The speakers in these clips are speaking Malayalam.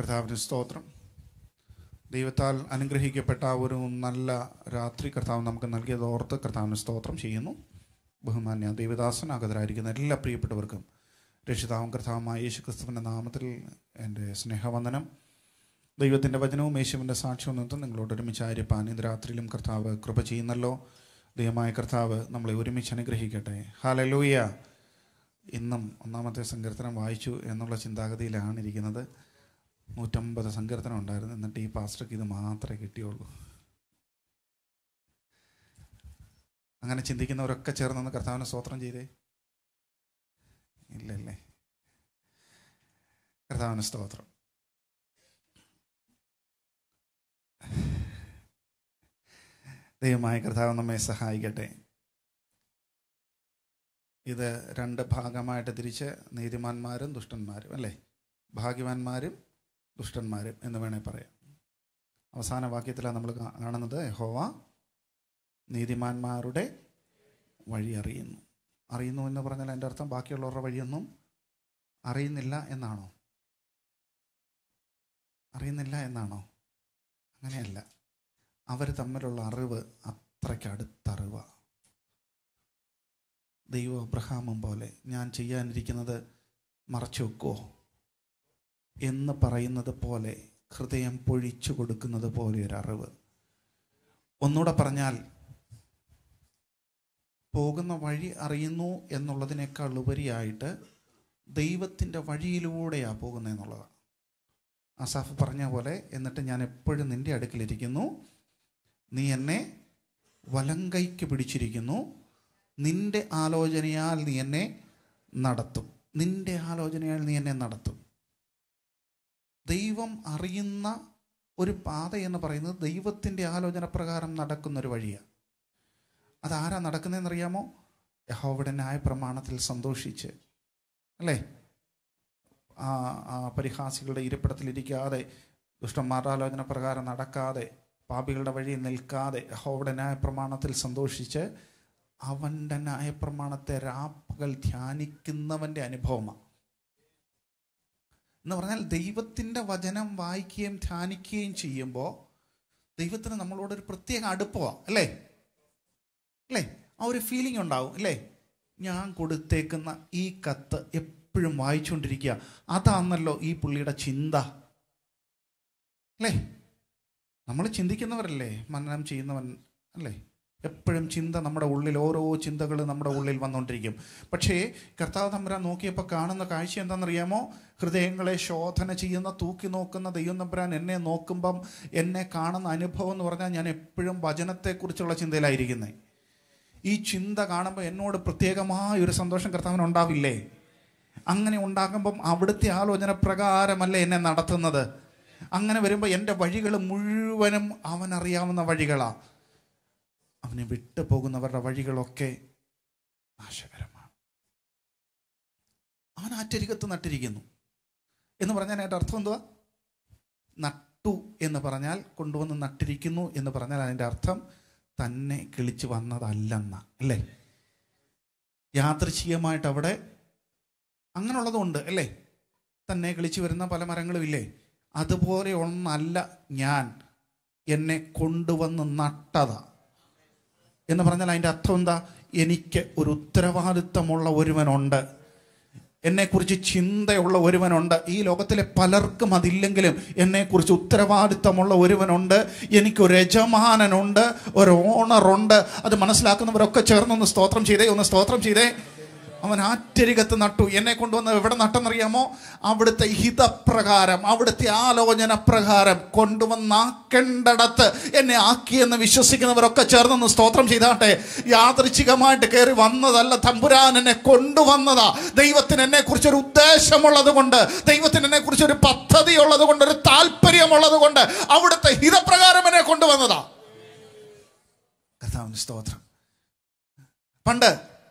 കർത്താവിന് സ്തോത്രം ദൈവത്താൽ അനുഗ്രഹിക്കപ്പെട്ട ഒരു നല്ല രാത്രി കർത്താവ് നമുക്ക് നൽകിയത് ഓർത്ത് കർത്താവിന് സ്തോത്രം ചെയ്യുന്നു ബഹുമാന്യ ദൈവദാസൻ അഗതരായിരിക്കുന്ന എല്ലാ പ്രിയപ്പെട്ടവർക്കും രക്ഷിതാവും കർത്താവുമായ യേശു ക്രിസ്തുവിൻ്റെ നാമത്തിൽ എൻ്റെ സ്നേഹവന്ദനം ദൈവത്തിൻ്റെ വചനവും യേശുവിൻ്റെ സാക്ഷ്യവും നിമിത്തം നിങ്ങളോട് ഒരുമിച്ച് ആര്യപ്പാൻ ഇന്ന് രാത്രിയിലും കർത്താവ് കൃപ ചെയ്യുന്നല്ലോ ദൈവമായ കർത്താവ് നമ്മളെ ഒരുമിച്ച് അനുഗ്രഹിക്കട്ടെ ഹാലലൂയ ഇന്നും ഒന്നാമത്തെ സങ്കീർത്തനം വായിച്ചു എന്നുള്ള ചിന്താഗതിയിലാണ് ഇരിക്കുന്നത് നൂറ്റമ്പത് സങ്കീർത്തനം ഉണ്ടായിരുന്നു എന്നിട്ട് ഈ പാസ്റ്റർക്ക് ഇത് മാത്രമേ കിട്ടിയുള്ളൂ അങ്ങനെ ചിന്തിക്കുന്നവരൊക്കെ ചേർന്ന് കർത്താവിനെ സ്തോത്രം ചെയ്തേ ഇല്ലല്ലേ കർത്താവിന് സ്തോത്രം ദൈവമായ കർത്താവ് നമ്മെ സഹായിക്കട്ടെ ഇത് രണ്ട് ഭാഗമായിട്ട് തിരിച്ച് നീതിമാന്മാരും ദുഷ്ടന്മാരും അല്ലേ ഭാഗ്യവാന്മാരും ദുഷ്ടന്മാരും എന്ന് വേണേൽ പറയാം അവസാന വാക്യത്തിലാണ് നമ്മൾ കാ- കാണുന്നത് യഹോവ നീതിമാന്മാരുടെ വഴി അറിയുന്നു അറിയുന്നു എന്ന് പറഞ്ഞാൽ എൻ്റെ അർത്ഥം ബാക്കിയുള്ളവരുടെ വഴിയൊന്നും അറിയുന്നില്ല എന്നാണോ അറിയുന്നില്ല എന്നാണോ അങ്ങനെയല്ല അവർ തമ്മിലുള്ള അറിവ് അത്രയ്ക്ക് അടുത്ത അറിവാണ് ദൈവ അബ്രഹാമും പോലെ ഞാൻ ചെയ്യാനിരിക്കുന്നത് മറച്ചു വെക്കുമോ എന്ന് പറയുന്നത് പോലെ ഹൃദയം പൊഴിച്ചു കൊടുക്കുന്നത് പോലെ ഒരു അറിവ് ഒന്നുകൂടെ പറഞ്ഞാൽ പോകുന്ന വഴി അറിയുന്നു എന്നുള്ളതിനേക്കാൾ ഉപരിയായിട്ട് ദൈവത്തിൻ്റെ വഴിയിലൂടെയാണ് പോകുന്നത് എന്നുള്ളതാണ് അസാഫ് പറഞ്ഞ പോലെ എന്നിട്ട് ഞാൻ എപ്പോഴും നിൻ്റെ അടുക്കിലിരിക്കുന്നു നീ എന്നെ വലങ്കൈക്ക് പിടിച്ചിരിക്കുന്നു നിന്റെ ആലോചനയാൽ നീ എന്നെ നടത്തും നിന്റെ ആലോചനയാൽ നീ എന്നെ നടത്തും ദൈവം അറിയുന്ന ഒരു പാത എന്ന് പറയുന്നത് ദൈവത്തിൻ്റെ ആലോചന പ്രകാരം നടക്കുന്ന ഒരു വഴിയാണ് അതാരാ നടക്കുന്നതെന്നറിയാമോ യഹോവയുടെ ന്യായപ്രമാണത്തിൽ സന്തോഷിച്ച് അല്ലേ ആ ആ പരിഹാസികളുടെ ഇരിപ്പിടത്തിലിരിക്കാതെ ദുഷ്ടന്മാരുടെ ആലോചന പ്രകാരം നടക്കാതെ പാപികളുടെ വഴിയിൽ നിൽക്കാതെ യഹോവയുടെ ന്യായപ്രമാണത്തിൽ സന്തോഷിച്ച് അവൻ്റെ ന്യായപ്രമാണത്തെ രാപ്പകൽ ധ്യാനിക്കുന്നവൻ്റെ അനുഭവമാണ് എന്ന് പറഞ്ഞാൽ ദൈവത്തിൻ്റെ വചനം വായിക്കുകയും ധ്യാനിക്കുകയും ചെയ്യുമ്പോൾ ദൈവത്തിന് നമ്മളോടൊരു പ്രത്യേക അടുപ്പമാണ് അല്ലേ അല്ലേ ആ ഒരു ഫീലിംഗ് ഉണ്ടാവും അല്ലേ ഞാൻ കൊടുത്തേക്കുന്ന ഈ കത്ത് എപ്പോഴും വായിച്ചുകൊണ്ടിരിക്കുക അതാണല്ലോ ഈ പുള്ളിയുടെ ചിന്ത അല്ലേ നമ്മൾ ചിന്തിക്കുന്നവരല്ലേ മനനം ചെയ്യുന്നവൻ അല്ലേ എപ്പോഴും ചിന്ത നമ്മുടെ ഉള്ളിൽ ഓരോ ചിന്തകൾ നമ്മുടെ ഉള്ളിൽ വന്നുകൊണ്ടിരിക്കും പക്ഷേ കർത്താവ് തമ്പുരാൻ നോക്കിയപ്പോൾ കാണുന്ന കാഴ്ച എന്താണെന്നറിയാമോ ഹൃദയങ്ങളെ ശോധന ചെയ്യുന്ന തൂക്കി നോക്കുന്ന ദൈവം തമ്പുരാൻ എന്നെ നോക്കുമ്പം എന്നെ കാണുന്ന അനുഭവം എന്ന് പറഞ്ഞാൽ ഞാൻ എപ്പോഴും വചനത്തെക്കുറിച്ചുള്ള ചിന്തയിലായിരിക്കുന്നത് ഈ ചിന്ത കാണുമ്പോൾ എന്നോട് പ്രത്യേകമായ ഒരു സന്തോഷം കർത്താവിന് ഉണ്ടാവില്ലേ അങ്ങനെ ഉണ്ടാകുമ്പം അവിടുത്തെ ആലോചന പ്രകാരമല്ലേ എന്നെ നടത്തുന്നത് അങ്ങനെ വരുമ്പോൾ എൻ്റെ വഴികൾ മുഴുവനും അവനറിയാവുന്ന വഴികളാണ് അവനെ വിട്ടു പോകുന്നവരുടെ വഴികളൊക്കെ നാശകരമാണ് അവൻ ആറ്റരികത്ത് നട്ടിരിക്കുന്നു എന്ന് പറഞ്ഞാൽ അതിൻ്റെ അർത്ഥം എന്തുവാ നട്ടു എന്ന് പറഞ്ഞാൽ കൊണ്ടുവന്ന് നട്ടിരിക്കുന്നു എന്ന് പറഞ്ഞാൽ അതിൻ്റെ അർത്ഥം തന്നെ കിളിച്ചു വന്നതല്ലെന്ന അല്ലേ യാദൃശികമായിട്ട് അവിടെ അങ്ങനെയുള്ളതുണ്ട് അല്ലേ തന്നെ കിളിച്ചു വരുന്ന പല മരങ്ങളും ഇല്ലേ അതുപോലെ ഒന്നല്ല ഞാൻ എന്നെ കൊണ്ടുവന്ന് നട്ടതാ എന്ന് പറഞ്ഞാൽ അതിൻ്റെ അർത്ഥം എന്താ എനിക്ക് ഒരു ഉത്തരവാദിത്തമുള്ള ഒരുവനുണ്ട് എന്നെക്കുറിച്ച് ചിന്തയുള്ള ഒരുവനുണ്ട് ഈ ലോകത്തിലെ പലർക്കും അതില്ലെങ്കിലും എന്നെക്കുറിച്ച് ഉത്തരവാദിത്തമുള്ള ഒരുവനുണ്ട് എനിക്കൊരു യജമാനനുണ്ട് ഒരു ഓണറുണ്ട് അത് മനസ്സിലാക്കുന്നവരൊക്കെ ചേർന്നൊന്ന് സ്തോത്രം ചെയ്തേ ഒന്ന് സ്തോത്രം ചെയ്തേ അവൻ ആറ്റരികത്ത് നട്ടു എന്നെ കൊണ്ടുവന്ന് എവിടെ നട്ടെന്നറിയാമോ അവിടുത്തെ ഹിതപ്രകാരം അവിടുത്തെ ആലോചന പ്രകാരം കൊണ്ടുവന്നാക്കേണ്ടടത്ത് എന്നെ ആക്കിയെന്ന് വിശ്വസിക്കുന്നവരൊക്കെ ചേർന്നൊന്ന് സ്തോത്രം ചെയ്താട്ടെ യാദൃച്ഛികമായിട്ട് കയറി വന്നതല്ല തമ്പുരാൻ എന്നെ കൊണ്ടുവന്നതാ ദൈവത്തിന് എന്നെ കുറിച്ചൊരു ഉദ്ദേശമുള്ളത് കൊണ്ട് ദൈവത്തിന് എന്നെ കുറിച്ചൊരു പദ്ധതി ഉള്ളത് കൊണ്ട് ഒരു താല്പര്യമുള്ളത് കൊണ്ട് അവിടുത്തെ ഹിതപ്രകാരം എന്നെ കൊണ്ടുവന്നതാ കർത്താവിന് സ്തോത്രം പണ്ട്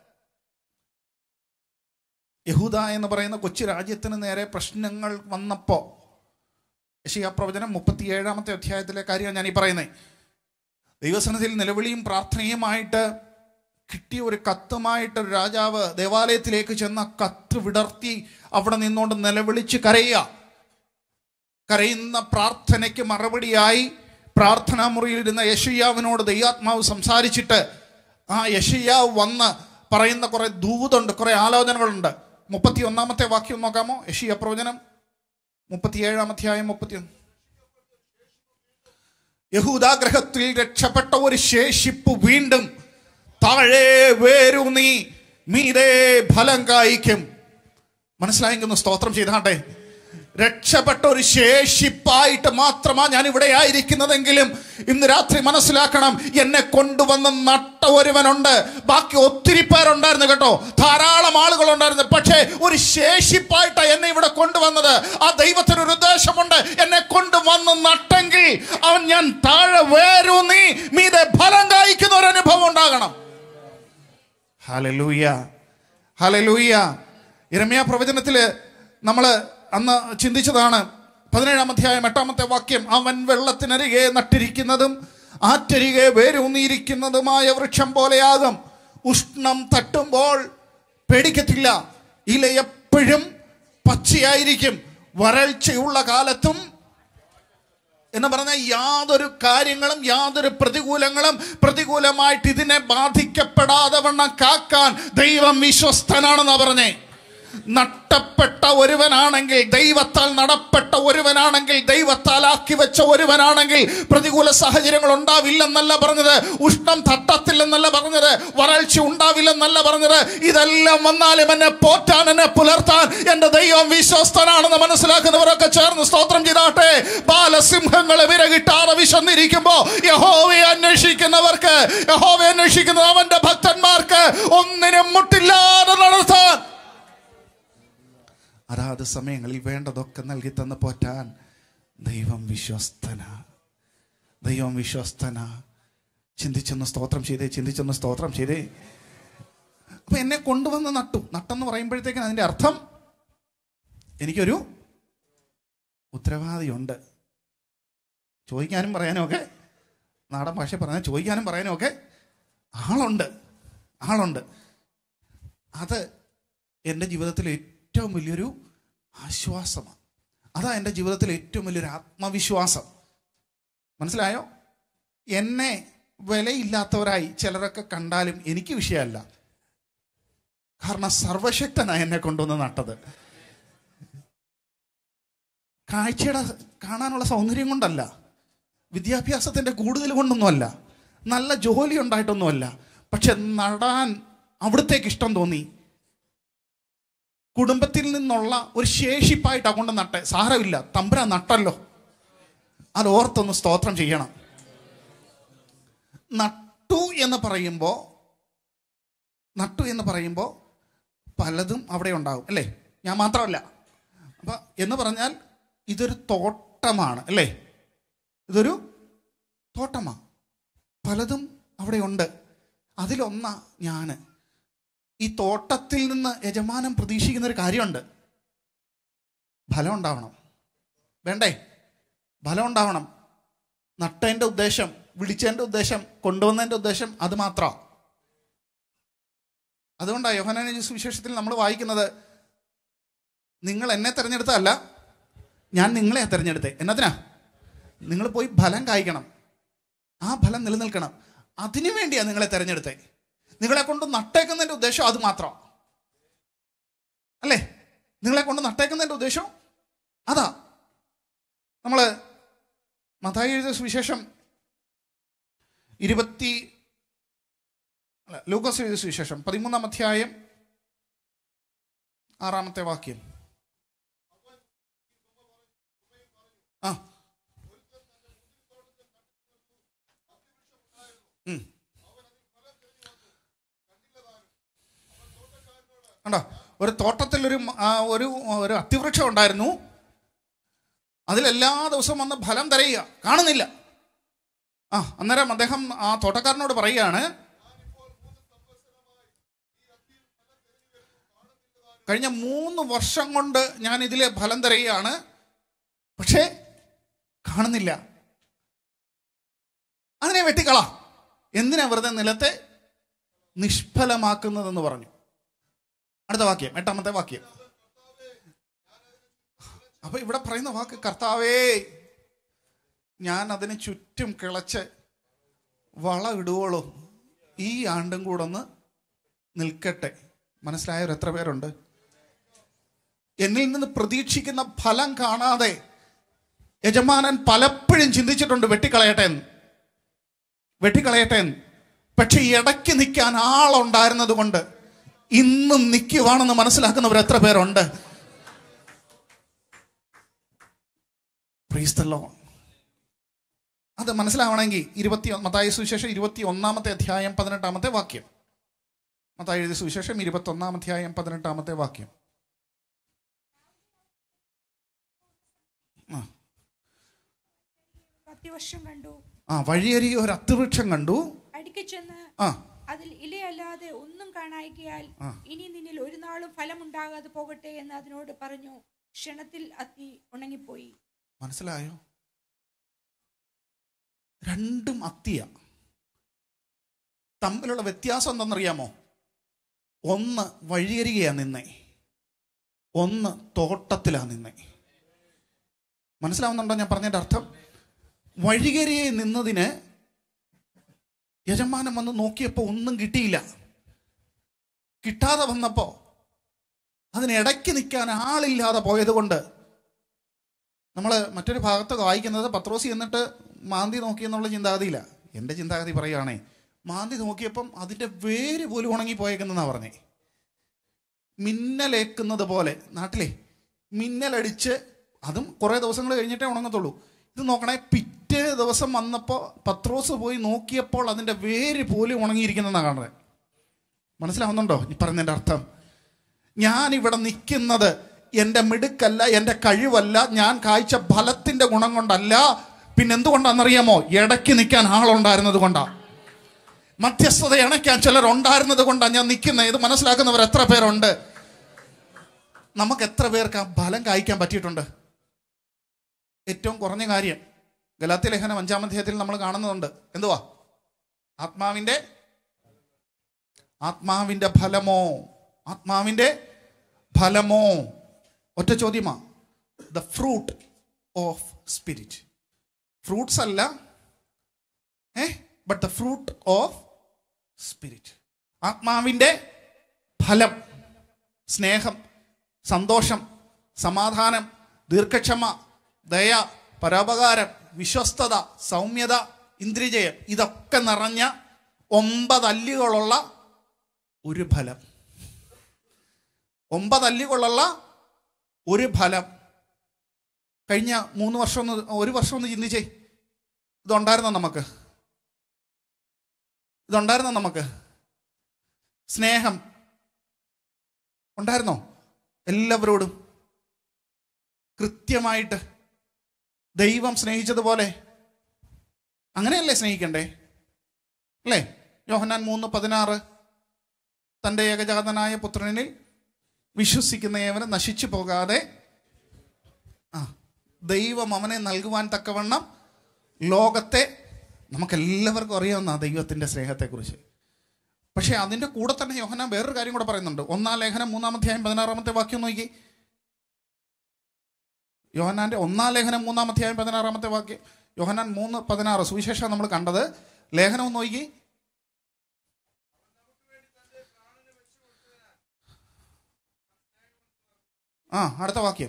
യഹൂദ എന്ന് പറയുന്ന കൊച്ചു രാജ്യത്തിന് നേരെ പ്രശ്നങ്ങൾ വന്നപ്പോൾ യശിയ പ്രവചനം മുപ്പത്തിയേഴാമത്തെ അധ്യായത്തിലെ കാര്യമാണ് ഞാൻ ഈ പറയുന്നത് ദൈവസന്നിധിയിൽ നിലവിളിയും പ്രാർത്ഥനയുമായിട്ട് കിട്ടിയ ഒരു കത്തുമായിട്ട് ഒരു രാജാവ് ദേവാലയത്തിലേക്ക് ചെന്ന കത്ത് വിടർത്തി അവിടെ നിന്നുകൊണ്ട് നിലവിളിച്ച് കരയുക കരയുന്ന പ്രാർത്ഥനയ്ക്ക് മറുപടിയായി പ്രാർത്ഥനാ മുറിയിലിരുന്ന യശയ്യാവിനോട് ദൈവാത്മാവ് സംസാരിച്ചിട്ട് ആ യശയ്യാവ് വന്ന് പറയുന്ന കുറെ ദൂതുണ്ട് കുറെ ആലോചനകളുണ്ട് മുപ്പത്തി ഒന്നാമത്തെ വാക്യം നോക്കാമോ യഷിയ പ്രവചനം മുപ്പത്തിയേഴാം അധ്യായം മുപ്പത്തിയൊന്ന് യഹൂദാഗ്രഹത്തിൽ രക്ഷപ്പെട്ട ഒരു ശേഷിപ്പ് വീണ്ടും താഴെ വേരൂന്നി മീതേ ഫലം കായ്ക്കും മനസ്സിലായെങ്കിൽ സ്തോത്രം ചെയ്താട്ടെ രക്ഷപ്പെട്ട ഒരു ശേഷിപ്പായിട്ട് മാത്രമാണ് ഞാൻ ഇവിടെ ആയിരിക്കുന്നതെങ്കിലും ഇന്ന് രാത്രി മനസ്സിലാക്കണം എന്നെ കൊണ്ടുവന്ന് നട്ട ഒരുവനുണ്ട് ബാക്കി ഒത്തിരി പേരുണ്ടായിരുന്നു കേട്ടോ ധാരാളം ആളുകൾ ഉണ്ടായിരുന്നു പക്ഷേ ഒരു ശേഷിപ്പായിട്ടാണ് എന്നെ ഇവിടെ കൊണ്ടുവന്നത് ആ ദൈവത്തിന് ഒരു ഉദ്ദേശമുണ്ട് എന്നെ കൊണ്ടുവന്ന് നട്ടെങ്കിൽ അവൻ ഞാൻ താഴെ വേരൂന്നി മീതെ ഫലം കായ്ക്കുന്ന ഒരു അനുഭവം ഉണ്ടാകണം ഹലലൂയ ഹലലൂയ ഇരമ്യ പ്രവചനത്തില് നമ്മൾ അന്ന് ചിന്തിച്ചതാണ് പതിനേഴാം അധ്യായം എട്ടാമത്തെ വാക്യം അവൻ വെള്ളത്തിനരികെ നട്ടിരിക്കുന്നതും ആറ്റരികെ വേരൂന്നിയിരിക്കുന്നതുമായ വൃക്ഷം പോലെയാകും ഉഷ്ണം തട്ടുമ്പോൾ പേടിക്കത്തില്ല ഇല എപ്പോഴും പച്ചയായിരിക്കും വരൾച്ചയുള്ള കാലത്തും എന്ന് പറഞ്ഞാൽ യാതൊരു കാര്യങ്ങളും യാതൊരു പ്രതികൂലങ്ങളും പ്രതികൂലമായിട്ട് ഇതിനെ ബാധിക്കപ്പെടാതെ വണ്ണം കാക്കാൻ ദൈവം വിശ്വസ്തനാണെന്നാ പറഞ്ഞേ നട്ടപ്പെട്ട ഒരുവനാണെങ്കിൽ ദൈവത്താൽ നടപ്പെട്ട ഒരുവനാണെങ്കിൽ ദൈവത്താൽ ആക്കി വെച്ച ഒരുവനാണെങ്കിൽ പ്രതികൂല സാഹചര്യങ്ങൾ ഉണ്ടാവില്ലെന്നല്ല പറഞ്ഞത് ഉഷ്ണം തട്ടത്തില്ലെന്നല്ല പറഞ്ഞത് വരൾച്ച ഉണ്ടാവില്ലെന്നല്ല പറഞ്ഞത് ഇതെല്ലാം വന്നാലും എന്നെ പോറ്റാൻ എന്നെ പുലർത്താൻ എന്റെ ദൈവം വിശ്വസ്തനാണെന്ന് മനസ്സിലാക്കുന്നവരൊക്കെ ചേർന്ന് സ്തോത്രം ചെയ്താട്ടെ ബാലസിംഹങ്ങളെ വിരകിട്ടാതെ വിശന്നിരിക്കുമ്പോ യഹോവയെ അന്വേഷിക്കുന്നവർക്ക് യഹോവയെ അന്വേഷിക്കുന്ന അവന്റെ ഭക്തന്മാർക്ക് ഒന്നിനും മുട്ടില്ലാതെ നടത്താൻ അതാത് സമയങ്ങളിൽ വേണ്ടതൊക്കെ നൽകി തന്ന് പോറ്റാൻ ദൈവം വിശ്വസ്തന ദൈവം വിശ്വസ്തന ചിന്തിച്ചൊന്ന് സ്തോത്രം ചെയ്തേ ചിന്തിച്ചൊന്ന് സ്തോത്രം ചെയ്തേ അപ്പൊ എന്നെ കൊണ്ടുവന്ന് നട്ടു നട്ടെന്ന് പറയുമ്പോഴത്തേക്കും അതിന്റെ അർത്ഥം എനിക്കൊരു ഉത്തരവാദിയുണ്ട് ചോദിക്കാനും പറയാനും ഒക്കെ നാടൻ ഭാഷ പറഞ്ഞാൽ ചോദിക്കാനും പറയാനും ഒക്കെ ആളുണ്ട് ആളുണ്ട് അത് എൻ്റെ ജീവിതത്തിൽ ഏറ്റവും വലിയൊരു ആശ്വാസമാണ് അതാ എൻ്റെ ജീവിതത്തിൽ ഏറ്റവും വലിയൊരു ആത്മവിശ്വാസം മനസ്സിലായോ എന്നെ വിലയില്ലാത്തവരായി ചിലരൊക്കെ കണ്ടാലും എനിക്ക് വിഷയമല്ല കാരണം സർവശക്തനാണ് എന്നെ കൊണ്ടുവന്ന് നട്ടത് കാഴ്ചയുടെ കാണാനുള്ള സൗന്ദര്യം കൊണ്ടല്ല വിദ്യാഭ്യാസത്തിൻ്റെ കൂടുതൽ കൊണ്ടൊന്നുമല്ല നല്ല ജോലി ഉണ്ടായിട്ടൊന്നുമല്ല പക്ഷെ നടാൻ അവിടത്തേക്ക് ഇഷ്ടം തോന്നി കുടുംബത്തിൽ നിന്നുള്ള ഒരു ശേഷിപ്പായിട്ടാ കൊണ്ട് നട്ടെ സാരമില്ല തമ്പുര നട്ടല്ലോ അത് ഓർത്തൊന്ന് സ്തോത്രം ചെയ്യണം നട്ടു എന്ന് പറയുമ്പോൾ നട്ടു എന്ന് പറയുമ്പോൾ പലതും അവിടെ ഉണ്ടാകും അല്ലേ ഞാൻ മാത്രമല്ല അപ്പൊ എന്ന് പറഞ്ഞാൽ ഇതൊരു തോട്ടമാണ് അല്ലേ ഇതൊരു തോട്ടമാണ് പലതും അവിടെ ഉണ്ട് അതിലൊന്നാ ഞാൻ ഈ തോട്ടത്തിൽ നിന്ന് യജമാനം പ്രതീക്ഷിക്കുന്ന ഒരു കാര്യമുണ്ട് ഫലം ഉണ്ടാവണം വേണ്ടേ ഫലം ഉണ്ടാവണം നട്ടതിൻ്റെ ഉദ്ദേശം വിളിച്ചതിൻ്റെ ഉദ്ദേശം കൊണ്ടുവന്നതിൻ്റെ ഉദ്ദേശം അത് മാത്രമാണ് അതുകൊണ്ടാണ് യോഹനാന സുവിശേഷത്തിൽ നമ്മൾ വായിക്കുന്നത് നിങ്ങൾ എന്നെ തിരഞ്ഞെടുത്തതല്ല ഞാൻ നിങ്ങളെ തിരഞ്ഞെടുത്തേ എന്നതിനാ നിങ്ങൾ പോയി ഫലം കായ്ക്കണം ആ ഫലം നിലനിൽക്കണം അതിനു വേണ്ടിയാണ് നിങ്ങളെ തിരഞ്ഞെടുത്തേ നിങ്ങളെ കൊണ്ട് നട്ടേക്കുന്നതിൻ്റെ ഉദ്ദേശം അത് മാത്രം അല്ലേ നിങ്ങളെ കൊണ്ട് നട്ടേക്കുന്നതിൻ്റെ ഉദ്ദേശം അതാ നമ്മൾ മതായി എഴുതിയ സുവിശേഷം ഇരുപത്തി അല്ല ലൂക്കോസ് എഴുതിയ സുവിശേഷം പതിമൂന്നാം അധ്യായം ആറാമത്തെ വാക്യം ആ ഉം. കണ്ടോ ഒരു തോട്ടത്തിൽ ഒരു മ- ആ, ഒരു ഒരു അത്തിവൃക്ഷം ഉണ്ടായിരുന്നു അതിലെല്ലാ ദിവസവും വന്ന് ഫലം തരയുക കാണുന്നില്ല ആ അന്നേരം അദ്ദേഹം ആ തോട്ടക്കാരനോട് പറയുകയാണ് കഴിഞ്ഞ മൂന്ന് വർഷം കൊണ്ട് ഞാൻ ഇതിലെ ഫലം തരയുകയാണ് പക്ഷേ കാണുന്നില്ല അതിനെ വെട്ടിക്കള എന്തിനാ വെറുതെ നിലത്തെ നിഷ്ഫലമാക്കുന്നതെന്ന് പറഞ്ഞു അടുത്ത വാക്യം എട്ടാമത്തെ വാക്യം അപ്പൊ ഇവിടെ പറയുന്ന വാക്ക് കർത്താവേ ഞാൻ അതിന് ചുറ്റും കിളച്ച് വള ഇടുവോളും ഈ ആണ്ടും കൂടെ ഒന്ന് നിൽക്കട്ടെ മനസ്സിലായവർ എത്ര പേരുണ്ട് എന്നിൽ നിന്ന് പ്രതീക്ഷിക്കുന്ന ഫലം കാണാതെ യജമാനൻ പലപ്പോഴും ചിന്തിച്ചിട്ടുണ്ട് വെട്ടിക്കളയട്ടെ എന്ന് വെട്ടിക്കളയട്ടെ എന്ന് പക്ഷെ ഇടയ്ക്ക് നിൽക്കാൻ ആളുണ്ടായിരുന്നത് കൊണ്ട് ഇന്നും നിൽക്കുവാണെന്ന് മനസ്സിലാക്കുന്നവർ എത്ര പേരുണ്ട് Praise the Lord. അത് മനസ്സിലാവണമെങ്കിൽ ഇരുപത്തി മത്തായ സുവിശേഷം ഇരുപത്തി ഒന്നാമത്തെ അധ്യായം പതിനെട്ടാമത്തെ വാക്യം മത്തായ എഴുതിയ സുവിശേഷം ഇരുപത്തി ഒന്നാം അധ്യായം പതിനെട്ടാമത്തെ വാക്യം ആ അത്തിവർഷം കണ്ടു ആ വഴിയരി ഒരു അത്തിവൃക്ഷം കണ്ടു അടുക്കെ ചെന്ന് ആ അതിൽ ഇലയല്ലാതെ ഒന്നും കാണായികയാൽ ആ. ഇനി നിന്നിൽ ഒരു നാളും ഫലമുണ്ടാകാതെ പോകട്ടെ എന്ന് അതിനോട് പറഞ്ഞു ക്ഷണത്തിൽ അത്തി ഉണങ്ങിപ്പോയി മനസ്സിലായോ രണ്ടും അത്തിയ തമ്മിലുള്ള വ്യത്യാസം എന്തെന്നറിയാമോ ഒന്ന് വഴിയരികയാ നിന്നേ ഒന്ന് തോട്ടത്തിലാ നിന്നേ മനസ്സിലാവുന്നുണ്ടോ ഞാൻ പറഞ്ഞതിന്റെ അർത്ഥം വഴികരിയെ നിന്നതിന് യജമാനം വന്ന് നോക്കിയപ്പോൾ ഒന്നും കിട്ടിയില്ല കിട്ടാതെ വന്നപ്പോൾ അതിനിടയ്ക്ക് നിൽക്കാൻ ആളില്ലാതെ പോയത് കൊണ്ട് നമ്മൾ മറ്റൊരു ഭാഗത്ത് വായിക്കുന്നത് പത്രോസി എന്നിട്ട് മാന്തി നോക്കി എന്നുള്ള ചിന്താഗതിയില്ല എൻ്റെ ചിന്താഗതി പറയുകയാണേ മാന്തി നോക്കിയപ്പം അതിൻ്റെ വേര് പോലും ഉണങ്ങിപ്പോയേക്കുന്നെന്നാണ് പറഞ്ഞേ മിന്നലേക്കുന്നത് പോലെ നാട്ടിലെ മിന്നലടിച്ച് അതും കുറേ ദിവസങ്ങൾ കഴിഞ്ഞിട്ടേ ഉണങ്ങത്തുള്ളൂ ഇത് നോക്കണേ പിറ്റേ ദിവസം വന്നപ്പോൾ പത്രോസ് പോയി നോക്കിയപ്പോൾ അതിൻ്റെ വേര് പോലും ഉണങ്ങിയിരിക്കുന്നതെന്നാണ് കാണുന്നത് മനസ്സിലാവുന്നുണ്ടോ ഈ പറഞ്ഞതിൻ്റെ അർത്ഥം ഞാൻ ഇവിടെ നിൽക്കുന്നത് എൻ്റെ മിടുക്കല്ല എൻ്റെ കഴിവല്ല ഞാൻ കാഴ്ച ഫലത്തിൻ്റെ ഗുണം കൊണ്ടല്ല പിന്നെ എന്തുകൊണ്ടാണെന്നറിയാമോ ഇടയ്ക്ക് നിൽക്കാൻ ആളുണ്ടായിരുന്നത് കൊണ്ടാ മധ്യസ്ഥത ഇണയ്ക്കാൻ ചിലർ ഉണ്ടായിരുന്നത് കൊണ്ടാണ് ഞാൻ നിൽക്കുന്നത് ഇത് മനസ്സിലാക്കുന്നവർ എത്ര പേരുണ്ട് നമുക്ക് എത്ര പേർക്ക് ആ ഫലം കായ്ക്കാൻ പറ്റിയിട്ടുണ്ട് ഏറ്റവും കുറഞ്ഞ കാര്യം ഗലാത്തി ലേഖനം അഞ്ചാം അധ്യായത്തിൽ നമ്മൾ കാണുന്നുണ്ട് എന്തുവാ ആത്മാവിൻ്റെ ആത്മാവിൻ്റെ ഫലമോ ആത്മാവിൻ്റെ ഫലമോ ഒറ്റ ചോദ്യമാ the fruit of spirit fruits അല്ല ഏ but the fruit of spirit ആത്മാവിൻ്റെ ഫലം സ്നേഹം സന്തോഷം സമാധാനം ദീർഘക്ഷമ ദയ പരോപകാരം വിശ്വസ്തത സൗമ്യത ഇന്ദ്രിജയം ഇതൊക്കെ നിറഞ്ഞ ഒമ്പത് അല്ലുകളുള്ള ഒരു ഫലം ഒമ്പത് അല്ലുകളുള്ള ഒരു ഫലം കഴിഞ്ഞ മൂന്ന് വർഷം ഒന്ന് ഒരു വർഷം ഒന്ന് ചിന്തിച്ചേ ഇതുണ്ടായിരുന്നോ നമുക്ക് ഇതുണ്ടായിരുന്നോ നമുക്ക് സ്നേഹം ഉണ്ടായിരുന്നോ എല്ലാവരോടും കൃത്യമായിട്ട് ദൈവം സ്നേഹിച്ചതുപോലെ അങ്ങനെയല്ലേ സ്നേഹിക്കണ്ടേ അല്ലേ യോഹന്നാൻ മൂന്ന് പതിനാറ് തൻ്റെ ഏകജാതനായ പുത്രനിൽ വിശ്വസിക്കുന്ന ഏവന് നശിച്ചു പോകാതെ ആ ദൈവം അവനെ നൽകുവാൻ തക്കവണ്ണം ലോകത്തെ നമുക്കെല്ലാവർക്കും അറിയാവുന്ന ദൈവത്തിൻ്റെ സ്നേഹത്തെക്കുറിച്ച് പക്ഷേ അതിൻ്റെ കൂടെ തന്നെ യോഹനാൻ വേറൊരു കാര്യം കൂടെ പറയുന്നുണ്ട് ഒന്നാം ലേഖനം മൂന്നാമധ്യായം പതിനാറാമത്തെ വാക്യം നോക്കി യോഹനാന്റെ ഒന്നാം ലേഖനം മൂന്നാം അധ്യായം പതിനാറാമത്തെ വാക്യം യോഹനാൻ മൂന്ന് പതിനാറ് സുവിശേഷം നമ്മൾ കണ്ടത് ലേഖനം ഒന്ന് നോക്കി ആ അടുത്ത വാക്യം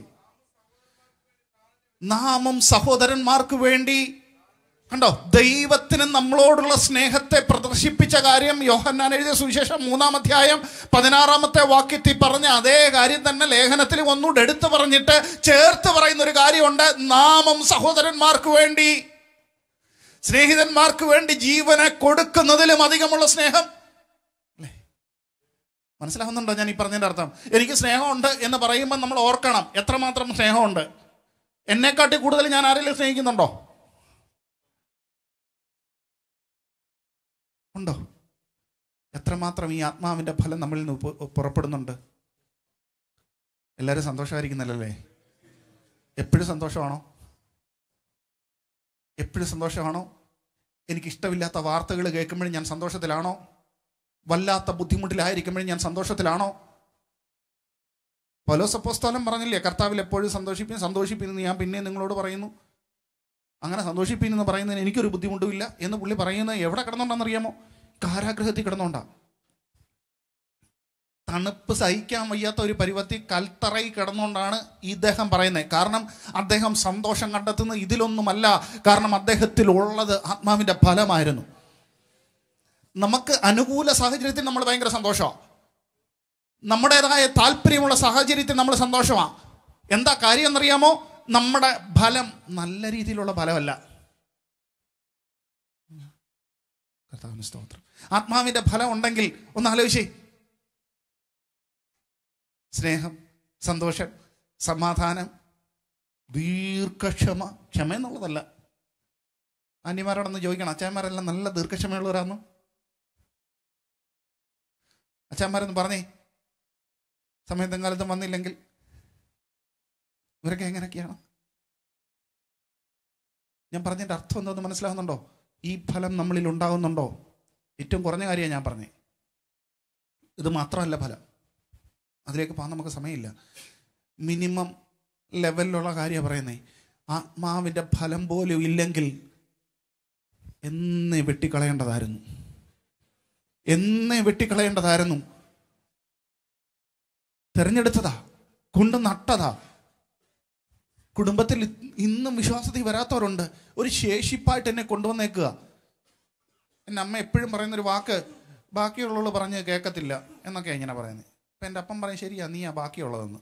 നാമും സഹോദരന്മാർക്ക് വേണ്ടി കണ്ടോ ദൈവത്തിന് നമ്മളോടുള്ള സ്നേഹത്തെ പ്രദർശിപ്പിച്ച കാര്യം യോഹന്നാൻ എഴുതിയ സുവിശേഷം മൂന്നാം അധ്യായം പതിനാറാമത്തെ വാക്യത്തിൽ പറഞ്ഞ അതേ കാര്യം തന്നെ ലേഖനത്തിൽ ഒന്നുകൂടെ എടുത്തു പറഞ്ഞിട്ട് ചേർത്ത് പറയുന്ന ഒരു കാര്യമുണ്ട് നാമം സഹോദരന്മാർക്ക് വേണ്ടി സ്നേഹിതന്മാർക്ക് വേണ്ടി ജീവനെ കൊടുക്കുന്നതിലും അധികമുള്ള സ്നേഹം അല്ലേ മനസ്സിലാവുന്നുണ്ടോ ഞാൻ ഈ പറഞ്ഞതിൻ്റെ അർത്ഥം എനിക്ക് സ്നേഹമുണ്ട് എന്ന് പറയുമ്പോൾ നമ്മൾ ഓർക്കണം എത്രമാത്രം സ്നേഹമുണ്ട് എന്നെക്കാട്ടി കൂടുതൽ ഞാൻ ആരെങ്കിലും സ്നേഹിക്കുന്നുണ്ടോ ഉണ്ടോ എത്രമാത്രം ഈ ആത്മാവിൻ്റെ ഫലം നമ്മളിൽ നിന്ന് പു- പുറപ്പെടുന്നുണ്ട് എല്ലാവരും സന്തോഷമായിരിക്കുന്നല്ലേ എപ്പോഴും സന്തോഷമാണോ എപ്പോഴും സന്തോഷമാണോ എനിക്കിഷ്ടമില്ലാത്ത വാർത്തകൾ കേൾക്കുമ്പോഴും ഞാൻ സന്തോഷത്തിലാണോ വല്ലാത്ത ബുദ്ധിമുട്ടിലായിരിക്കുമ്പോഴും ഞാൻ സന്തോഷത്തിലാണോ പൗലോസപ്പോസ്തലം പറഞ്ഞില്ലേ കർത്താവിൽ എപ്പോഴും സന്തോഷിപ്പിൻ സന്തോഷിപ്പിന്ന് ഞാൻ പിന്നെ നിങ്ങളോട് പറയുന്നു അങ്ങനെ സന്തോഷിപ്പിൻ എന്ന് പറയുന്നതിന് എനിക്കൊരു ബുദ്ധിമുട്ടുമില്ല എന്ന് പുള്ളി പറയുന്നത് എവിടെ കിടന്നുണ്ടെന്നറിയാമോ കാരാഗ്രഹത്തിൽ കിടന്നുകൊണ്ടാ തണുപ്പ് സഹിക്കാൻ വയ്യാത്ത ഒരു പരുവത്തിൽ കൽത്തറയിൽ കിടന്നുകൊണ്ടാണ് ഇദ്ദേഹം പറയുന്നത് കാരണം അദ്ദേഹം സന്തോഷം കണ്ടെത്തുന്നത് ഇതിലൊന്നുമല്ല കാരണം അദ്ദേഹത്തിൽ ഉള്ളത് ആത്മാവിൻ്റെ ഫലമായിരുന്നു നമുക്ക് അനുകൂല സാഹചര്യത്തിൽ നമ്മൾ ഭയങ്കര സന്തോഷമാണ് നമ്മുടേതായ താല്പര്യമുള്ള സാഹചര്യത്തിൽ നമ്മൾ സന്തോഷമാണ് എന്താ കാര്യം എന്നറിയാമോ നമ്മുടെ ഫലം നല്ല രീതിയിലുള്ള ഫലമല്ല കർത്താവിന് സ്തോത്രം ആത്മാവിന്റെ ഫലം ഉണ്ടെങ്കിൽ ഒന്ന് ആലോചിച്ചേ സ്നേഹം സന്തോഷം സമാധാനം ദീർഘക്ഷമ ക്ഷമ എന്നുള്ളതല്ല അന്യമാരോടൊന്ന് ചോദിക്കണം അച്ഛന്മാരെല്ലാം നല്ല ദീർഘക്ഷമയുള്ളവരാന്നു അച്ഛന്മാരൊന്ന് പറഞ്ഞേ സമയത്തും കാലത്തും വന്നില്ലെങ്കിൽ ഇവരൊക്കെ എങ്ങനെയൊക്കെയാണ് ഞാൻ പറഞ്ഞതിൻ്റെ അർത്ഥം എന്തോന്ന് മനസ്സിലാവുന്നുണ്ടോ ഈ ഫലം നമ്മളിൽ ഉണ്ടാകുന്നുണ്ടോ ഏറ്റവും കുറഞ്ഞ കാര്യമാണ് ഞാൻ പറഞ്ഞത് ഇത് മാത്രമല്ല ഫലം അതിലേക്ക് പോകാൻ നമുക്ക് സമയമില്ല മിനിമം ലെവലിലുള്ള കാര്യമാണ് പറയുന്നത് ആത്മാവിൻ്റെ ഫലം പോലും ഇല്ലെങ്കിൽ എന്നേ വെട്ടിക്കളയേണ്ടതായിരുന്നു എന്നേ വെട്ടിക്കളയേണ്ടതായിരുന്നു തെരഞ്ഞെടുത്തതാ കൊണ്ട് നട്ടതാ കുടുംബത്തിൽ ഇന്നും വിശ്വാസത്തിൽ വരാത്തവരുണ്ട് ഒരു ശേഷിപ്പായിട്ട് എന്നെ കൊണ്ടുവന്നേക്കുക എൻ്റെ അമ്മ എപ്പോഴും പറയുന്നൊരു വാക്ക് ബാക്കിയുള്ളവൾ പറഞ്ഞ് കേൾക്കത്തില്ല എന്നൊക്കെയാണ് ഇങ്ങനെ പറയുന്നത് അപ്പം എൻ്റെ അപ്പം പറയും ശരിയാ നീയാ ബാക്കിയുള്ളതെന്ന്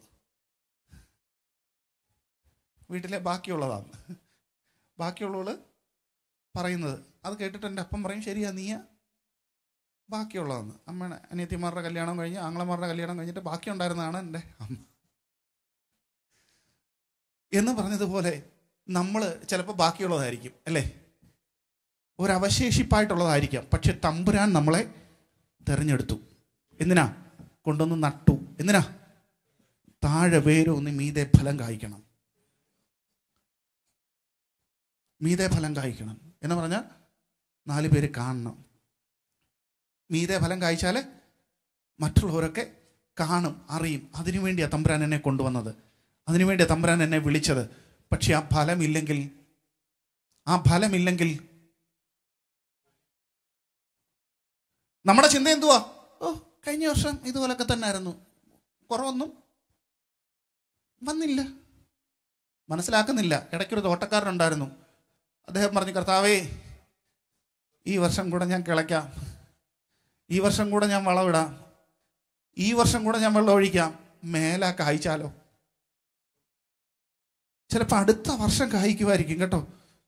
വീട്ടിലെ ബാക്കിയുള്ളതാണ് ബാക്കിയുള്ളവൾ പറയുന്നത് അത് കേട്ടിട്ട് എൻ്റെ അപ്പം പറയും ശരിയാ നീയാ ബാക്കിയുള്ളതെന്ന് അമ്മയുടെ അനിയത്തിമാരുടെ കല്യാണം കഴിഞ്ഞ് ആങ്ങളമാരുടെ കല്യാണം കഴിഞ്ഞിട്ട് ബാക്കി ഉണ്ടായിരുന്നതാണ് എൻ്റെ അമ്മ എന്ന് പറഞ്ഞതുപോലെ നമ്മൾ ചിലപ്പോൾ ബാക്കിയുള്ളതായിരിക്കും അല്ലേ ഒരവശേഷിപ്പായിട്ടുള്ളതായിരിക്കാം പക്ഷെ തമ്പുരാൻ നമ്മളെ തിരഞ്ഞെടുത്തു എന്തിനാ കൊണ്ടുവന്ന് നട്ടു എന്തിനാ താഴെ വേരൊന്ന് മീതെ ഫലം കായ്ക്കണം മീതെ ഫലം കായ്ക്കണം എന്ന് പറഞ്ഞാൽ നാല് പേര് കാണണം മീതെ ഫലം കായ്ച്ചാൽ മറ്റുള്ളവരൊക്കെ കാണും അറിയും അതിനുവേണ്ടിയാണ് തമ്പുരാൻ എന്നെ കൊണ്ടുവന്നത് അതിനുവേണ്ടിയാണ് തമ്പുരാൻ എന്നെ വിളിച്ചത് പക്ഷെ ആ ഫലമില്ലെങ്കിൽ ആ ഫലമില്ലെങ്കിൽ നമ്മുടെ ചിന്ത എന്തുവാ ഓ കഴിഞ്ഞ വർഷം ഇതുപോലൊക്കെ തന്നെ ആയിരുന്നു കുറവൊന്നും വന്നില്ല മനസ്സിലാക്കുന്നില്ല ഇടയ്ക്കൊരു തോട്ടക്കാരനുണ്ടായിരുന്നു അദ്ദേഹം പറഞ്ഞു കർത്താവേ ഈ വർഷം കൂടെ ഞാൻ കിളയ്ക്കാം ഈ വർഷം കൂടെ ഞാൻ വളമിടാം ഈ വർഷം കൂടെ ഞാൻ വെള്ളം ഒഴിക്കാം മേലാ കായ്ച്ചാലോ ചിലപ്പോൾ അടുത്ത വർഷം കായ്ക്കുമായിരിക്കും കേട്ടോ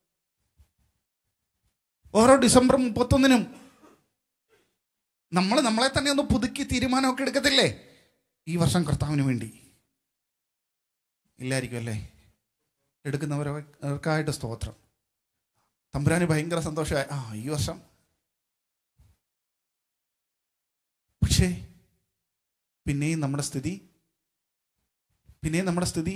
ഓരോ ഡിസംബർ മുപ്പത്തൊന്നിനും നമ്മൾ നമ്മളെ തന്നെ ഒന്ന് പുതുക്കി തീരുമാനമൊക്കെ എടുക്കത്തില്ലേ ഈ വർഷം കർത്താവിന് വേണ്ടി ഇല്ലായിരിക്കും അല്ലേ എടുക്കുന്നവർക്കായിട്ട് സ്തോത്രം തമ്പുരാന് ഭയങ്കര സന്തോഷമായി ആ ഈ വർഷം പക്ഷേ പിന്നെയും നമ്മുടെ സ്ഥിതി പിന്നെയും നമ്മുടെ സ്ഥിതി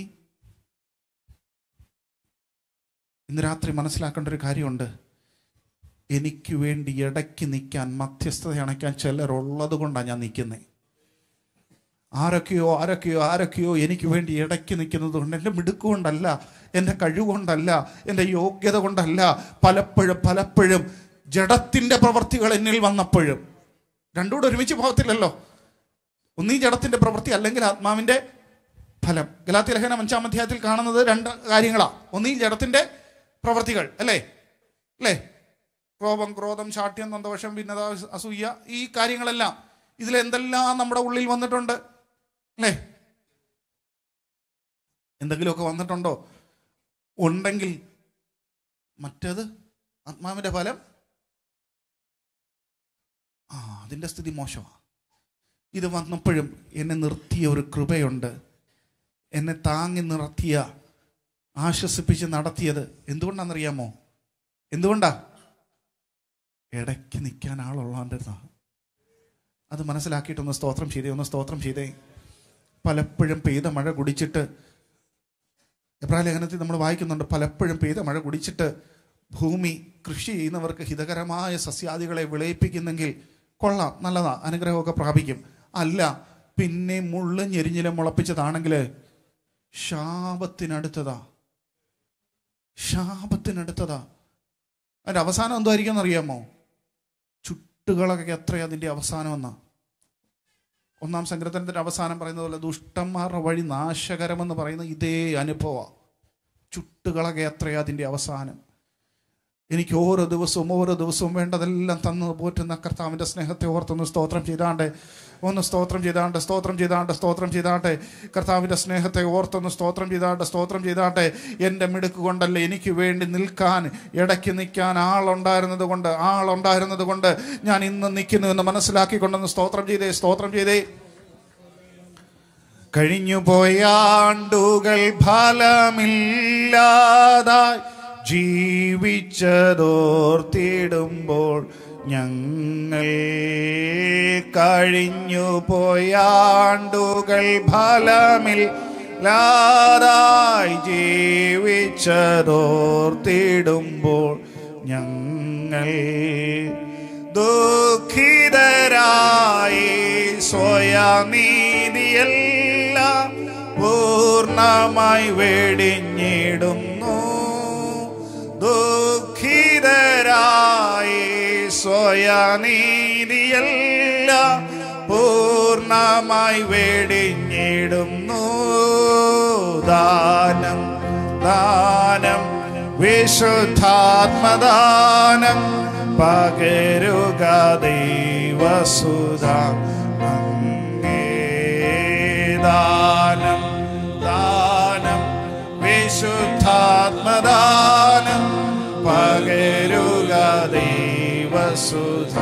ഇന്ന് രാത്രി മനസ്സിലാക്കേണ്ട ഒരു കാര്യമുണ്ട് എനിക്ക് വേണ്ടി ഇടയ്ക്ക് നിൽക്കാൻ മധ്യസ്ഥത അണയ്ക്കാൻ ചിലരുള്ളത് കൊണ്ടാണ് ഞാൻ നിൽക്കുന്നത് ആരൊക്കെയോ ആരൊക്കെയോ ആരൊക്കെയോ എനിക്ക് വേണ്ടി ഇടയ്ക്ക് നിൽക്കുന്നത് കൊണ്ട് എൻ്റെ മിടുക്കുകൊണ്ടല്ല എൻ്റെ കഴിവുകൊണ്ടല്ല എൻ്റെ യോഗ്യത കൊണ്ടല്ല പലപ്പോഴും പലപ്പോഴും ജഡത്തിൻ്റെ പ്രവൃത്തികൾ എന്നിൽ വന്നപ്പോഴും രണ്ടും കൂടെ ഒരുമിച്ച് പോകത്തില്ലല്ലോ ഒന്നീ ജഡത്തിൻ്റെ പ്രവൃത്തി അല്ലെങ്കിൽ ആത്മാവിൻ്റെ ഫലം ഗലാത്തി ലേഖനം അഞ്ചാം അധ്യായത്തിൽ കാണുന്നത് രണ്ട് കാര്യങ്ങളാണ് ഒന്നീ ജഡത്തിൻ്റെ പ്രവൃത്തികൾ അല്ലേ അല്ലേ കോപം ക്രോധം ശാഠ്യം സന്തോഷം ഭിന്നത അസൂയ ഈ കാര്യങ്ങളെല്ലാം ഇതിലെന്തെല്ലാം നമ്മുടെ ഉള്ളിൽ വന്നിട്ടുണ്ട് അല്ലേ എന്തെങ്കിലുമൊക്കെ വന്നിട്ടുണ്ടോ ഉണ്ടെങ്കിൽ മറ്റേത് ആത്മാവിന്റെ ഫലം ആ അതിൻ്റെ സ്ഥിതി മോശമാണ് ഇത് വന്നപ്പോഴും എന്നെ നിർത്തിയ ഒരു കൃപയുണ്ട് എന്നെ താങ്ങി നിർത്തിയ ആശ്വസിപ്പിച്ച് നടത്തിയത് എന്തുകൊണ്ടാണെന്നറിയാമോ എന്തുകൊണ്ടാ ഇടയ്ക്ക് നിൽക്കാൻ ആളുള്ളതിൻ്റെ അത് മനസ്സിലാക്കിയിട്ടൊന്ന് സ്തോത്രം ചെയ്തേ ഒന്ന് സ്തോത്രം ചെയ്തേ പലപ്പോഴും പെയ്ത മഴ കുടിച്ചിട്ട് എബ്രാഹിം ലേഖനത്തിൽ നമ്മൾ വായിക്കുന്നുണ്ട് പലപ്പോഴും പെയ്ത മഴ കുടിച്ചിട്ട് ഭൂമി കൃഷി ചെയ്യുന്നവർക്ക് ഹിതകരമായ സസ്യാദികളെ വിളയിപ്പിക്കുന്നെങ്കിൽ കൊള്ളാം നല്ലതാ അനുഗ്രഹമൊക്കെ പ്രാപിക്കും അല്ല പിന്നെ മുള്ളു ഞെരിഞ്ഞിലും മുളപ്പിച്ചതാണെങ്കിൽ ശാപത്തിനടുത്തതാ ശാപത്തിനടുത്തതാ അതിന്റെ അവസാനം എന്തായിരിക്കും എന്നറിയാമോ ചുട്ടുകളൊക്കെ എത്രയാ അതിന്റെ അവസാനം എന്നാ ഒന്നാം സങ്കീർത്തനത്തിന്റെ അവസാനം പറയുന്നത് പോലെ ദുഷ്ടന്മാരുടെ വഴി നാശകരമെന്ന് പറയുന്ന ഇതേ അനുഭവ ചുട്ടുകളൊക്കെ എത്രയാ അതിന്റെ അവസാനം എനിക്ക് ഓരോ ദിവസവും ഓരോ ദിവസവും വേണ്ടതെല്ലാം തന്നു പോറ്റുന്ന കർത്താവിൻ്റെ സ്നേഹത്തെ ഓർത്തൊന്ന് സ്തോത്രം ചെയ്താണ്ട് ഒന്ന് സ്തോത്രം ചെയ്താണ്ട് സ്തോത്രം ചെയ്താണ്ട് സ്തോത്രം ചെയ്താണ്ട് കർത്താവിൻ്റെ സ്നേഹത്തെ ഓർത്തൊന്ന് സ്തോത്രം ചെയ്താണ്ട് സ്തോത്രം ചെയ്താട്ടെ എൻ്റെ മിടുക്ക് കൊണ്ടല്ല എനിക്ക് വേണ്ടി നിൽക്കാൻ ഇടയ്ക്ക് നിൽക്കാൻ ആളുണ്ടായിരുന്നത് കൊണ്ട് ആളുണ്ടായിരുന്നത് കൊണ്ട് ഞാൻ ഇന്ന് നിൽക്കുന്നു എന്ന് മനസ്സിലാക്കിക്കൊണ്ടൊന്ന് സ്തോത്രം ചെയ്തേ സ്തോത്രം ചെയ്തേ കഴിഞ്ഞു പോയാണ്ടുകൾ ഫലമില്ലാതായി ജീവിച്ചതോർത്തിടുമ്പോൾ ഞങ്ങൾ കഴിഞ്ഞു പോയാണ്ടുകൾ ഫലമില്ലാതായി ജീവിച്ചതോർത്തിടുമ്പോൾ ഞങ്ങൾ ദുഃഖിതരായി സ്വയനീതിയെല്ലാം പൂർണ്ണമായി വെടിഞ്ഞിടുന്നു ദുഃഖിതരായി സ്വയനീതിയെല്ലാം പൂർണ്ണമായി വെടിഞ്ഞിടുന്നു ദാനം ദാനം വിശുദ്ധാത്മദാനം പകരുക ദൈവസുത ദാനം ദാനം വിശുദ്ധാത്മദാനം പകരുക ദൈവസുധ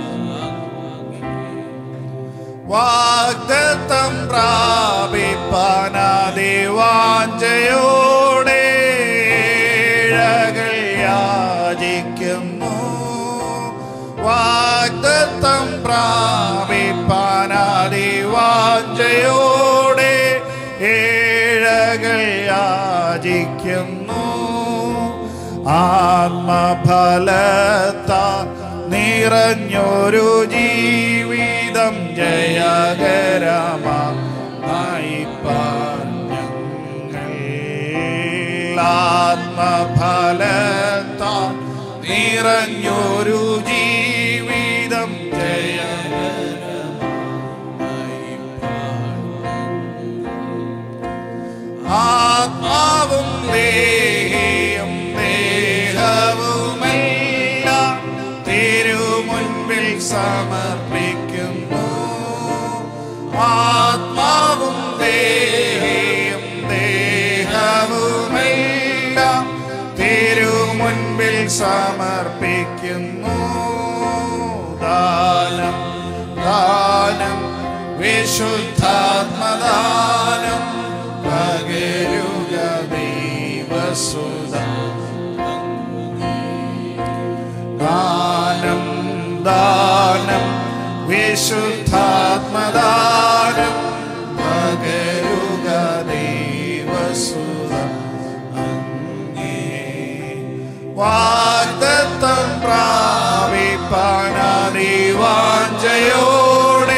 വാഗ്ദത്തം പ്രാപിപ്പാനാദിവാഞ്ചയോടെ ഏഴകൾ യാചിക്കുന്നു വാഗ്ദത്തം പ്രാപിപ്പാനാദിവാഞ്ചയോടെ ഏഴകൾ യാചിക്കുന്നു ആത്മഫലത്താ നിറഞ്ഞൊരു ജീവിതം ജയകരമായിപ്പാൻ ഞങ്ങൾ ആത്മഫലത്താ നിറഞ്ഞൊരു ജീവിതം ജയ ആത്മാവും ദേഹിയും ദേഹവുമെല്ലാം തിരുമുൻപിൽ സമർപ്പിക്കുന്നു ആത്മാവും ദേഹിയും ദേഹവുമെല്ലാം തിരുമുൻപിൽ സമർപ്പിക്കുന്നു ദാനം ദാനം വിശുദ്ധാത്മദാനം പകരുക ദൈവസുത ദാനം ദാനം വിശുദ്ധാത്മദാനം പകരുക ദൈവസുത വാഗ്ദത്തം പ്രാപിപ്പാനറിവാഞ്ചയോടെ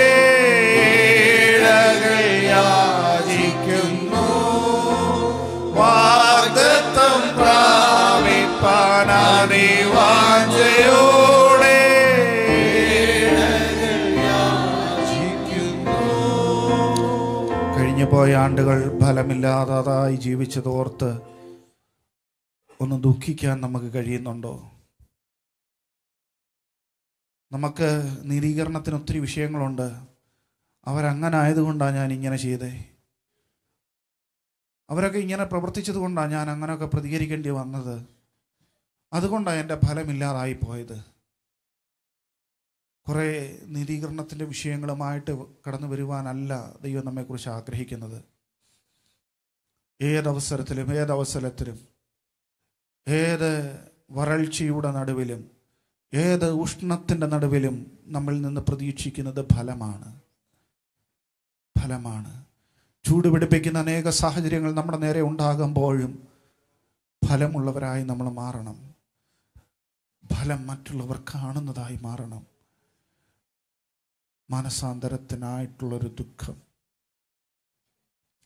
ഏഴകൾ യാചിക്കുന്നു വാഗ്ദത്തം പ്രാപിപ്പാനറിവാഞ്ചയോടെ കഴിഞ്ഞു പോയ ആണ്ടുകൾ ഫലമില്ലാതായി ജീവിച്ചതോർത്ത് ഒന്ന് ദുഃഖിക്കാൻ നമുക്ക് കഴിയുന്നുണ്ടോ നമുക്ക് നിരീകരണത്തിന് ഒത്തിരി വിഷയങ്ങളുണ്ട് അവരങ്ങനെ ആയതുകൊണ്ടാണ് ഞാൻ ഇങ്ങനെ ചെയ്തേ അവരൊക്കെ ഇങ്ങനെ പ്രവർത്തിച്ചത് കൊണ്ടാണ് ഞാൻ അങ്ങനെയൊക്കെ പ്രതികരിക്കേണ്ടി വന്നത് അതുകൊണ്ടാണ് എൻ്റെ ഫലമില്ലാതായി പോയത് കുറേ നീതീകരണത്തിൻ്റെ വിഷയങ്ങളുമായിട്ട് കടന്നു വരുവാനല്ല ദൈവം നമ്മെക്കുറിച്ച് ആഗ്രഹിക്കുന്നത് ഏതവസരത്തിലും ഏതവസരത്തിലും ഏത് വരൾച്ചയുടെ നടുവിലും ഏത് ഉഷ്ണത്തിൻ്റെ നടുവിലും നമ്മിൽ നിന്ന് പ്രതീക്ഷിക്കുന്നത് ഫലമാണ് ഫലമാണ് ചൂട് പിടിപ്പിക്കുന്ന അനേക സാഹചര്യങ്ങൾ നമ്മുടെ നേരെ ഉണ്ടാകുമ്പോഴും ഫലമുള്ളവരായി നമ്മൾ മാറണം ഫലം മറ്റുള്ളവർ കാണുന്നതായി മാറണം മനസാന്തരത്തിനായിട്ടുള്ളൊരു ദുഃഖം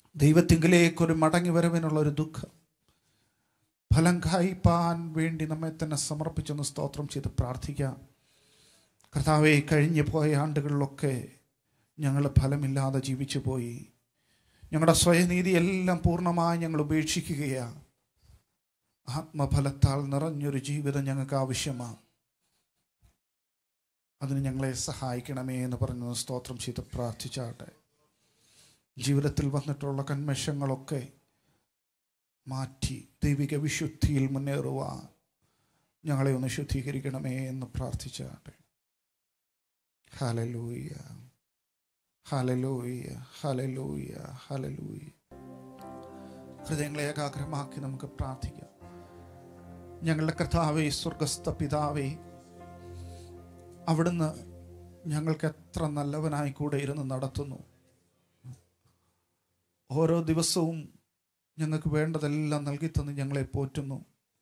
ദൈവത്തിങ്കിലേക്കൊരു മടങ്ങി വരവിനുള്ള ഒരു ദുഃഖം ഫലം കായ്പാൻ വേണ്ടി നമ്മെ തന്നെ സമർപ്പിച്ചൊന്ന് സ്തോത്രം ചെയ്ത് പ്രാർത്ഥിക്കാം കർത്താവെ കഴിഞ്ഞു പോയ ആണ്ടുകളിലൊക്കെ ഞങ്ങൾ ഫലമില്ലാതെ ജീവിച്ചു പോയി ഞങ്ങളുടെ സ്വയനീതി എല്ലാം പൂർണ്ണമായി ഞങ്ങൾ ഉപേക്ഷിക്കുകയാണ് ആത്മഫലത്താൽ നിറഞ്ഞൊരു ജീവിതം ഞങ്ങൾക്ക് ആവശ്യമാണ് അതിന് ഞങ്ങളെ സഹായിക്കണമേ എന്ന് പറഞ്ഞ് സ്തോത്രം ചെയ്ത് പ്രാർത്ഥിച്ചാട്ടെ ജീവിതത്തിൽ വന്നിട്ടുള്ള കന്മഷങ്ങളൊക്കെ മാറ്റി ദൈവിക വിശുദ്ധിയിൽ മുന്നേറുവാൻ ഞങ്ങളെ ഒന്ന് ശുദ്ധീകരിക്കണമേ എന്ന് പ്രാർത്ഥിച്ചാട്ടെ ഹലലൂയ ഹലലൂയ ഹലലൂയ ഹലലൂയ ഹൃദയങ്ങളെ ഏകാഗ്രമാക്കി നമുക്ക് പ്രാർത്ഥിക്കാം ഞങ്ങളുടെ കർത്താവേ സ്വർഗസ്ഥ പിതാവേ അവിടുന്ന് ഞങ്ങൾക്ക് എത്ര നല്ലവനായി കൂടെ ഇരുന്ന് നടത്തുന്നു ഓരോ ദിവസവും ഞങ്ങൾക്ക് വേണ്ടതെല്ലാം നൽകി തന്ന് ഞങ്ങളെ പോറ്റുന്നു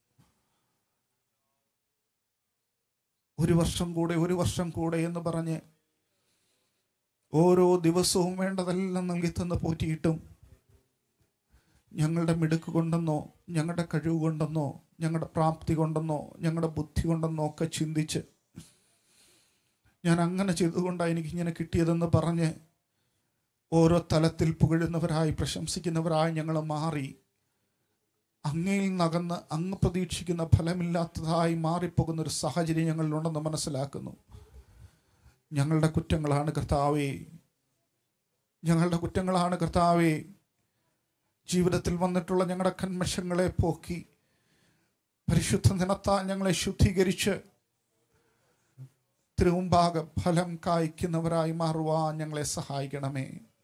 ഒരു വർഷം കൂടെ ഒരു വർഷം കൂടെ എന്ന് പറഞ്ഞ് ഓരോ ദിവസവും വേണ്ടതെല്ലാം നൽകി തന്ന് പോറ്റിയിട്ടും ഞങ്ങളുടെ മിടുക്ക് കൊണ്ടെന്നോ ഞങ്ങളുടെ കഴിവ് കൊണ്ടെന്നോ ഞങ്ങളുടെ പ്രാപ്തി കൊണ്ടെന്നോ ഞങ്ങളുടെ ബുദ്ധി കൊണ്ടെന്നോ ഒക്കെ ചിന്തിച്ച് ഞാൻ അങ്ങനെ ചെയ്തുകൊണ്ടാണ് എനിക്ക് ഇങ്ങനെ കിട്ടിയതെന്ന് പറഞ്ഞ് ഓരോ തലത്തിൽ പുകഴുന്നവരായി പ്രശംസിക്കുന്നവരായി ഞങ്ങൾ മാറി അങ്ങയിൽ നകന്ന് അങ്ങ് പ്രതീക്ഷിക്കുന്ന ഫലമില്ലാത്തതായി മാറിപ്പോകുന്ന ഒരു സാഹചര്യം ഞങ്ങളിലുണ്ടെന്ന് മനസ്സിലാക്കുന്നു ഞങ്ങളുടെ കുറ്റങ്ങളാണ് കർത്താവേ ഞങ്ങളുടെ കുറ്റങ്ങളാണ് കർത്താവേ ജീവിതത്തിൽ വന്നിട്ടുള്ള ഞങ്ങളുടെ കന്മഷങ്ങളെ പോക്കി പരിശുദ്ധ നിനത്താൽ ഞങ്ങളെ ശുദ്ധീകരിച്ച് തിരുമുമ്പാകെ ഫലം കായ്ക്കുന്നവരായി മാറുവാൻ ഞങ്ങളെ സഹായിക്കണമേ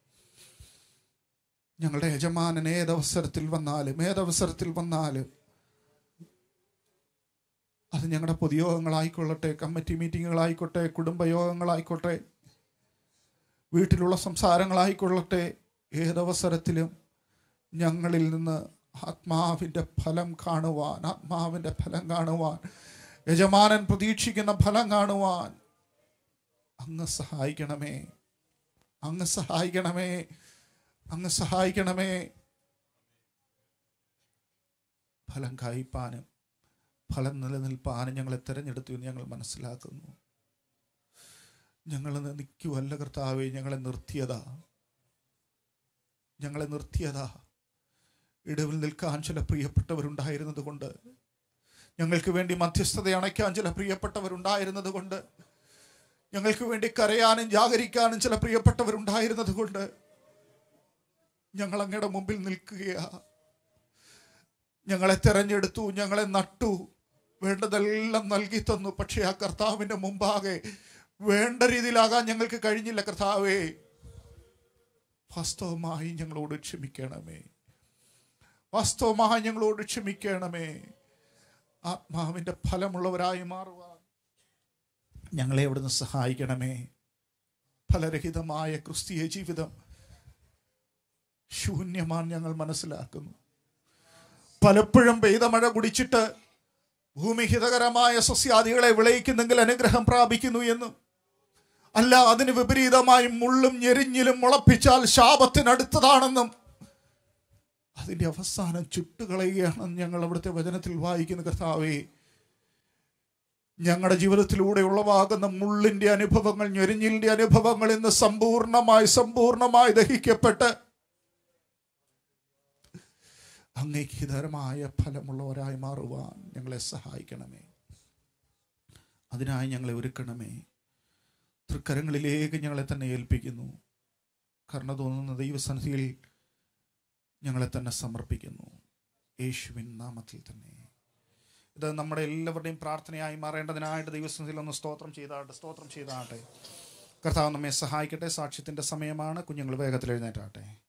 ഞങ്ങളുടെ യജമാനൻ ഏതവസരത്തിൽ വന്നാലും ഏതവസരത്തിൽ വന്നാലും അത് ഞങ്ങളുടെ പൊതുയോഗങ്ങളായിക്കൊള്ളട്ടെ കമ്മിറ്റി മീറ്റിങ്ങുകളായിക്കോട്ടെ കുടുംബയോഗങ്ങളായിക്കോട്ടെ വീട്ടിലുള്ള സംസാരങ്ങളായിക്കൊള്ളട്ടെ ഏതവസരത്തിലും ഞങ്ങളിൽ നിന്ന് ആത്മാവിൻ്റെ ഫലം കാണുവാൻ ആത്മാവിൻ്റെ ഫലം കാണുവാൻ യജമാനൻ പ്രതീക്ഷിക്കുന്ന ഫലം കാണുവാൻ അങ്ങ് സഹായിക്കണമേ അങ്ങ് സഹായിക്കണമേ അങ്ങ് സഹായിക്കണമേ ഫലം കായ്പാനും ഫലം നിലനിൽപ്പാനും ഞങ്ങളെ തിരഞ്ഞെടുത്തു എന്ന് ഞങ്ങൾ മനസ്സിലാക്കുന്നു ഞങ്ങൾ നിൽക്കുവല്ല കർത്താവെ ഞങ്ങളെ നിർത്തിയതാ ഞങ്ങളെ നിർത്തിയതാ ഇടവിൽ നിൽക്കാൻ ചില പ്രിയപ്പെട്ടവരുണ്ടായിരുന്നത് കൊണ്ട് ഞങ്ങൾക്ക് വേണ്ടി മധ്യസ്ഥത അണയ്ക്കാൻ ചില പ്രിയപ്പെട്ടവരുണ്ടായിരുന്നത് കൊണ്ട് ഞങ്ങൾക്ക് വേണ്ടി കരയാനും ജാഗരിക്കാനും ചില പ്രിയപ്പെട്ടവരുണ്ടായിരുന്നത് കൊണ്ട് ഞങ്ങൾ അങ്ങയുടെ മുമ്പിൽ നിൽക്കുകയാ ഞങ്ങളെ തെരഞ്ഞെടുത്തു ഞങ്ങളെ നട്ടു വേണ്ടതെല്ലാം നൽകി തന്നു പക്ഷേ ആ കർത്താവിന്റെ മുമ്പാകെ വേണ്ട രീതിയിലാകാൻ ഞങ്ങൾക്ക് കഴിഞ്ഞില്ല കർത്താവേ വാസ്തവമായി ഞങ്ങളോട് ക്ഷമിക്കണമേ വാസ്തവമായി ഞങ്ങളോട് ക്ഷമിക്കണമേ ആത്മാവിന്റെ ഫലമുള്ളവരായി മാറുവാൻ ഞങ്ങളെ അവിടുന്ന് സഹായിക്കണമേ ഫലരഹിതമായ ക്രിസ്തീയ ജീവിതം ശൂന്യമാണ് ഞങ്ങൾ മനസ്സിലാക്കുന്നു പലപ്പോഴും പെയ്ത മഴ കുടിച്ചിട്ട് ഭൂമി ഹിതകരമായ സസ്യാദികളെ വിളയിക്കുന്നെങ്കിൽ അനുഗ്രഹം പ്രാപിക്കുന്നു എന്നും അല്ല അതിന് വിപരീതമായി മുള്ളും ഞെരിഞ്ഞിലും മുളപ്പിച്ചാൽ ശാപത്തിനടുത്തതാണെന്നും അതിന്റെ അവസാനം ചുട്ടുകളയുകയാണെന്ന് ഞങ്ങൾ അവിടുത്തെ വചനത്തിൽ വായിക്കുന്ന കർത്താവേ ഞങ്ങളുടെ ജീവിതത്തിലൂടെ ഉളവാകുന്ന മുള്ളിന്റെ അനുഭവങ്ങൾ ഞെരിഞ്ഞിലിന്റെ അനുഭവങ്ങൾ ഇന്ന് സമ്പൂർണമായി സമ്പൂർണമായി ദഹിക്കപ്പെട്ട് അങ്ങേഹിതരമായ ഫലമുള്ളവരായി മാറുവാൻ ഞങ്ങളെ സഹായിക്കണമേ അതിനായി ഞങ്ങളെ ഒരുക്കണമേ തൃക്കരങ്ങളിലേക്ക് ഞങ്ങളെ തന്നെ ഏൽപ്പിക്കുന്നു കരുണ തോന്നുന്ന ദൈവസന്നിധിയിൽ ഞങ്ങളെ തന്നെ സമർപ്പിക്കുന്നു യേശുവിൻ നാമത്തിൽ തന്നെ ഇത് നമ്മുടെ എല്ലാവരുടെയും പ്രാർത്ഥനയായി മാറേണ്ടതിനായിട്ട് ദൈവസന്നിധിയിൽ ഒന്ന് സ്തോത്രം ചെയ്താട്ടെ സ്തോത്രം ചെയ്താട്ടെ കർത്താവ് നമ്മെ സഹായിക്കട്ടെ സാക്ഷ്യത്തിൻ്റെ സമയമാണ് കുഞ്ഞുങ്ങൾ വേഗത്തിൽ എഴുന്നേറ്റാട്ടെ